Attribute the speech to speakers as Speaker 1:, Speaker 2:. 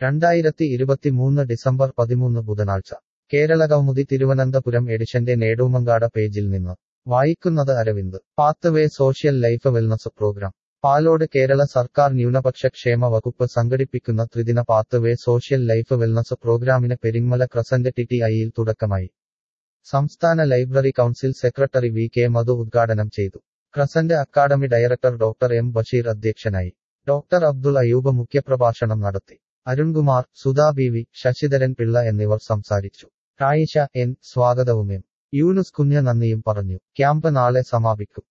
Speaker 1: രണ്ടായിരത്തി ഇരുപത്തിമൂന്ന് ഡിസംബർ പതിമൂന്ന് ബുധനാഴ്ച കേരളകൗമുദി തിരുവനന്തപുരം എഡിഷന്റെ നേടൂമങ്കാട പേജിൽ നിന്ന് വായിക്കുന്നത് Aravind pathway social life wellness programme Palode Kerala സർക്കാർ ന്യൂനപക്ഷ ക്ഷേമ വകുപ്പ് സംഘടിപ്പിക്കുന്ന ത്രിദിന പാത്വേ സോഷ്യൽ ലൈഫ് വെൽനസ് പ്രോഗ്രാമിന് പെരിങ്ങമല ക്രസന്റ് ടി ടി ഐയിൽ തുടക്കമായി സംസ്ഥാന library council secretary V K Madhu ഉദ്ഘാടനം ചെയ്തു crescent academy director doctor M Basheer അധ്യക്ഷനായി ഡോക്ടർ അബ്ദുൾ അയൂബ് മുഖ്യപ്രഭാഷണം നടത്തി അരുൺകുമാർ സുധാ ബി വി ശശിധരൻ പിള്ള എന്നിവർ സംസാരിച്ചു റായിഷ എൻ സ്വാഗതവും എം യൂനുസ് കുഞ്ഞ് നന്ദിയും പറഞ്ഞു ക്യാമ്പ് നാളെ സമാപിക്കും